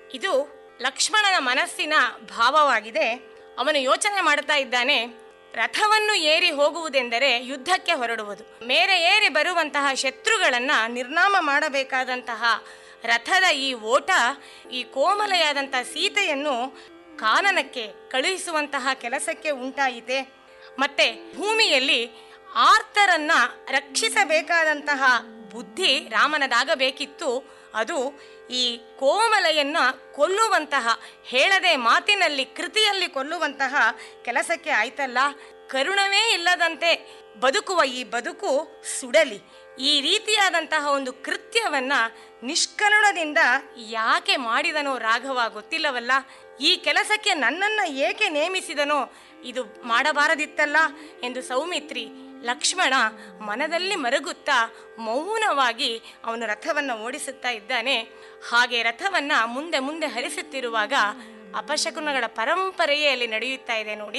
ಇದು ಲಕ್ಷ್ಮಣನ ಮನಸ್ಸಿನ ಭಾವವಾಗಿದೆ ಅವನು ಯೋಚನೆ ಮಾಡ್ತಾ ಇದ್ದಾನೆ ರಥವನ್ನು ಏರಿ ಹೋಗುವುದೆಂದರೆ ಯುದ್ಧಕ್ಕೆ ಹೊರಡುವುದು ಮೇರೆ ಏರಿ ಬರುವಂತಹ ಶತ್ರುಗಳನ್ನ ನಿರ್ನಾಮ ಮಾಡಬೇಕಾದಂತಹ ರಥದ ಈ ಓಟ ಈ ಕೋಮಲೆಯಾದಂತಹ ಸೀತೆಯನ್ನು ಕಾನನಕ್ಕೆ ಕಳುಹಿಸುವಂತಹ ಕೆಲಸಕ್ಕೆ ಉಂಟಾಯಿತೆ ಮತ್ತೆ ಭೂಮಿಯಲ್ಲಿ ಆರ್ತರನ್ನ ರಕ್ಷಿಸಬೇಕಾದಂತಹ ಬುದ್ಧಿ ರಾಮನದಾಗಬೇಕಿತ್ತು ಅದು ಈ ಕೋಮಲೆಯನ್ನ ಕೊಲ್ಲುವಂತಹ ಹೇಳದೆ ಮಾತಿನಲ್ಲಿ ಕೃತಿಯಲ್ಲಿ ಕೊಲ್ಲುವಂತಹ ಕೆಲಸಕ್ಕೆ ಆಯ್ತಲ್ಲ ಕರುಣವೇ ಇಲ್ಲದಂತೆ ಬದುಕುವ ಈ ಬದುಕು ಸುಡಲಿ ಈ ರೀತಿಯಾದಂತಹ ಒಂದು ಕೃತ್ಯವನ್ನ ನಿಷ್ಕರುಣದಿಂದ ಯಾಕೆ ಮಾಡಿದನೋ ರಾಘವ ಗೊತ್ತಿಲ್ಲವಲ್ಲ ಈ ಕೆಲಸಕ್ಕೆ ನನ್ನನ್ನ ಏಕೆ ನೇಮಿಸಿದನೋ ಇದು ಮಾಡಬಾರದಿತ್ತಲ್ಲ ಎಂದು ಸೌಮಿತ್ರಿ ಲಕ್ಷ್ಮಣ ಮನದಲ್ಲಿ ಮರುಗುತ್ತಾ ಮೌನವಾಗಿ ಅವನು ರಥವನ್ನು ಓಡಿಸುತ್ತಾ ಇದ್ದಾನೆ ಹಾಗೆ ರಥವನ್ನ ಮುಂದೆ ಮುಂದೆ ಹರಿಸುತ್ತಿರುವಾಗ ಅಪಶಕುನಗಳ ಪರಂಪರೆಯೇ ಅಲ್ಲಿ ನಡೆಯುತ್ತಾ ಇದೆ ನೋಡಿ